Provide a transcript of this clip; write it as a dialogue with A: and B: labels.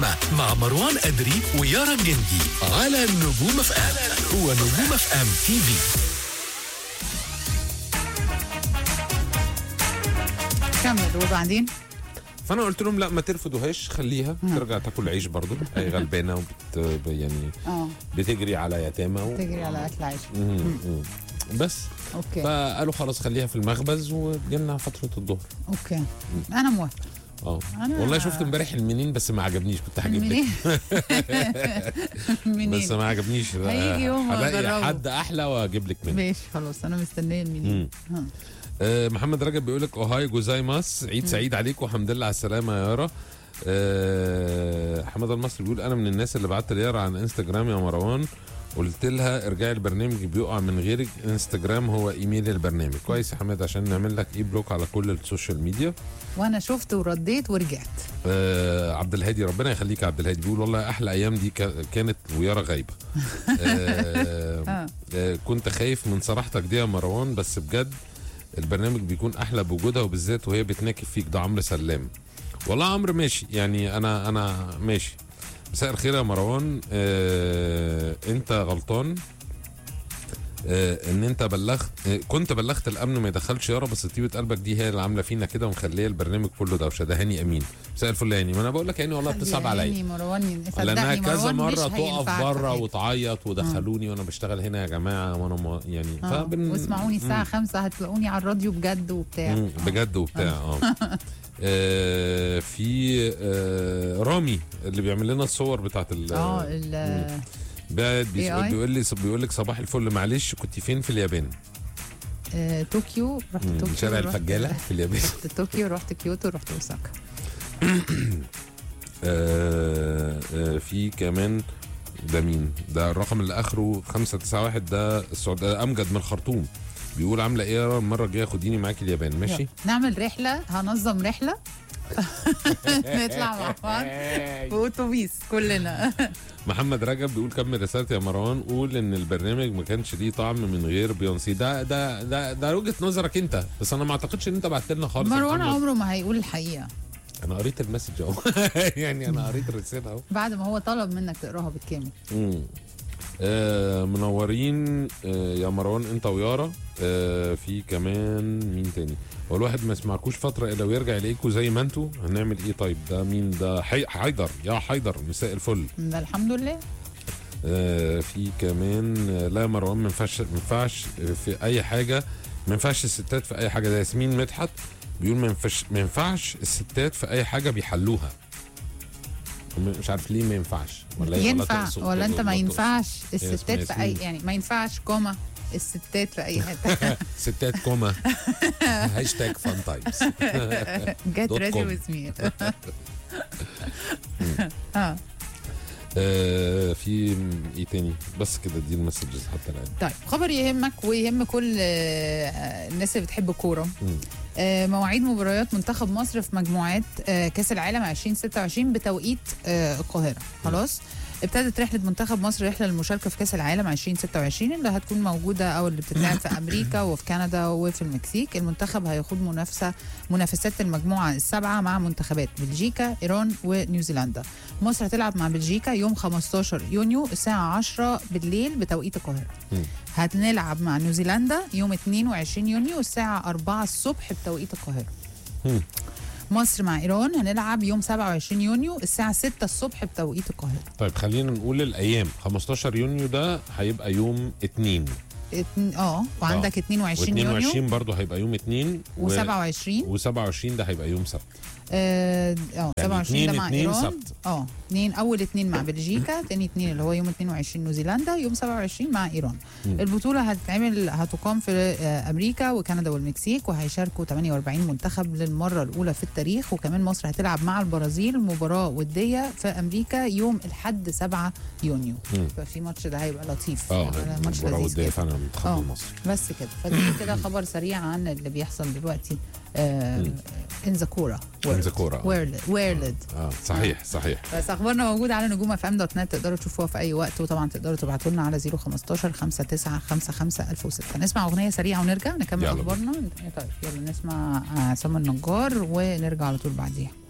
A: اللمة مع مروان أدري ويارا الجندي على نجوم اف ام هو نجوم اف ام تي في
B: كمل وبعدين
C: فانا قلت لهم لا ما ترفضوهاش خليها ترجع تاكل عيش برضو هي غلبانه وبت يعني
B: اه
C: بتجري على يتامى و...
B: تجري على اكل عيش
C: مم، مم. بس
B: اوكي
C: فقالوا خلاص خليها في المخبز وجينا فتره الظهر
B: اوكي انا موافقه
C: اه
B: أنا-
C: والله شفت امبارح المنين بس ما عجبنيش كنت هجيب لك
B: منين منين
C: بس ما عجبنيش
B: هيجي يوم
C: هلاقي
B: وأجربه.
C: حد احلى واجيب لك منه
B: ماشي خلاص انا مستنيه المنين ها.
C: آه، محمد رجب بيقول لك اوهاي جوزايماس عيد سعيد عليك والحمد لله على السلامه يا يارا آه، حماد المصري بيقول انا من الناس اللي بعت ليارا عن انستجرام يا مروان قلت لها ارجعي البرنامج بيقع من غيرك انستجرام هو ايميل البرنامج كويس يا حماد عشان نعمل لك اي بلوك على كل السوشيال ميديا
B: وانا شفت ورديت ورجعت
C: آه عبد الهادي ربنا يخليك يا عبد الهادي بيقول والله احلى ايام دي كا- كانت ويارا غايبه آه
B: آه.
C: آه كنت خايف من صراحتك دي يا مروان بس بجد البرنامج بيكون احلى بوجودها وبالذات وهي بتناكف فيك ده عمرو سلام والله عمرو ماشي يعني انا انا ماشي مساء الخير يا مروان آه انت غلطان آه ان انت بلغت آه كنت بلغت الامن ما يدخلش يارا بس طيبه قلبك دي هي اللي عامله فينا كده ومخليه البرنامج كله دوشه ده هاني امين مساء الفل يا هاني ما انا بقول لك هاني والله بتصعب عليا
B: يعني مروان
C: لانها
B: صدقني
C: كذا
B: مروان مش
C: مره تقف
B: هينفعك في
C: بره
B: حاجة.
C: وتعيط ودخلوني وانا بشتغل هنا يا جماعه وانا ما يعني
B: آه.
C: فبن
B: واسمعوني الساعه
C: مم.
B: 5 هتلاقوني على الراديو بجد وبتاع
C: مم. بجد وبتاع اه آه، في آه، رامي اللي بيعمل لنا الصور بتاعت ال
B: اه ال-
C: بعد بيسأل-
B: AI؟
C: بيقول لي بيقول لك صباح الفل معلش كنت فين في اليابان؟
B: آه، طوكيو رحت
C: مم،
B: طوكيو
C: شارع
B: رحت-
C: الفجاله في اليابان
B: رحت طوكيو رحت كيوتو رحت اوساكا
C: آه، آه، في كمان ده مين؟ ده الرقم اللي اخره 591 ده السعوديه امجد من الخرطوم بيقول عامله ايه يا رنا؟ المره الجايه خديني معاكي اليابان ماشي؟
B: يلا. نعمل رحله هنظم رحله نطلع مع بعض في اتوبيس كلنا
C: محمد رجب بيقول كمل رسالتي يا مروان قول ان البرنامج ما كانش ليه طعم من غير بيونسي ده ده ده ده وجهه نظرك انت بس انا ما اعتقدش ان انت بعت لنا خالص يا
B: مروان
C: محمد.
B: عمره ما هيقول الحقيقه
C: انا قريت المسج اهو يعني انا قريت الرساله اهو
B: بعد ما هو طلب منك تقراها بالكامل
C: مم. آه منورين آه يا مروان انت ويارا آه في كمان مين تاني هو الواحد ما يسمعكوش فتره الا ويرجع يلاقيكوا زي ما انتوا هنعمل ايه طيب ده مين ده حي... حيدر يا حيدر مساء الفل
B: ده الحمد لله
C: آه في كمان آه، لا يا مروان ما ينفعش ما ينفعش في اي حاجه ما ينفعش الستات في اي حاجه ده ياسمين مدحت بيقول ما ينفعش ما ينفعش الستات في اي حاجه بيحلوها مش عارف ليه ما ينفعش ولا هي-
B: ينفع
C: تقصد-
B: ولا انت ما
C: تقصد-
B: ينفعش
C: اسمها
B: الستات في اي
C: ياسمين.
B: يعني ما ينفعش كوما الستات في اي حته
C: ستات كوما هاشتاج فان تايمز
B: جت
C: دوت
B: راديو
C: كوم.
B: وسمير اه
C: آه في ايه تاني بس كده دي المسجز حتى الان
B: طيب خبر يهمك ويهم كل آه، الناس اللي بتحب الكوره
C: مم.
B: آه، مواعيد مباريات منتخب مصر في مجموعات آه، كاس العالم 2026 بتوقيت آه، القاهره خلاص ابتدت رحله منتخب مصر رحله للمشاركه في كاس العالم 2026 اللي هتكون موجوده او اللي بتتلعب في امريكا وفي كندا وفي المكسيك المنتخب هيخوض منافسه منافسات المجموعه السبعه مع منتخبات بلجيكا ايران ونيوزيلندا مصر هتلعب مع بلجيكا يوم 15 يونيو الساعه 10 بالليل بتوقيت القاهره
C: مم.
B: هنلعب مع نيوزيلندا يوم 22 يونيو الساعة 4 الصبح بتوقيت القاهرة
C: مم.
B: مصر مع إيران هنلعب يوم 27 يونيو الساعة 6 الصبح بتوقيت القاهرة
C: طيب خلينا نقول الايام 15 يونيو ده هيبقى يوم 2
B: اتن- اه وعندك 22 يونيو
C: و22 برضه هيبقى يوم 2
B: و27
C: و27 ده هيبقى يوم سبت
B: اه آه،
C: يعني
B: 27 ده
C: اتنين-
B: مع
C: اتنين
B: ايران
C: سبت.
B: اه اتنين اول اتنين مع بلجيكا تاني اتنين اللي هو يوم 22 نيوزيلندا يوم 27 مع ايران
C: مم.
B: البطوله هتتعمل هتقام في آه، امريكا وكندا والمكسيك وهيشاركوا 48 منتخب للمره الاولى في التاريخ وكمان مصر هتلعب مع البرازيل مباراه وديه في امريكا يوم الاحد 7 يونيو
C: مم.
B: ففي ماتش ده هيبقى لطيف
C: اه
B: هيبقى ماتش
C: مباراه
B: لذيذ
C: وديه
B: جدا.
C: فعلا المنتخب
B: آه.
C: المصري
B: بس كده فدي كده خبر سريع عن اللي بيحصل دلوقتي ان ذا كوره
C: In the كورة، آه.
B: ويرلد
C: اه صحيح صحيح
B: بس اخبارنا موجوده على نجوم اف ام دوت نت تقدروا تشوفوها في اي وقت وطبعا تقدروا تبعتوا لنا على 015 59 55 1006 نسمع اغنيه سريعه ونرجع نكمل
C: يلا
B: اخبارنا طيب يلا نسمع آه، سما النجار ونرجع على طول بعديها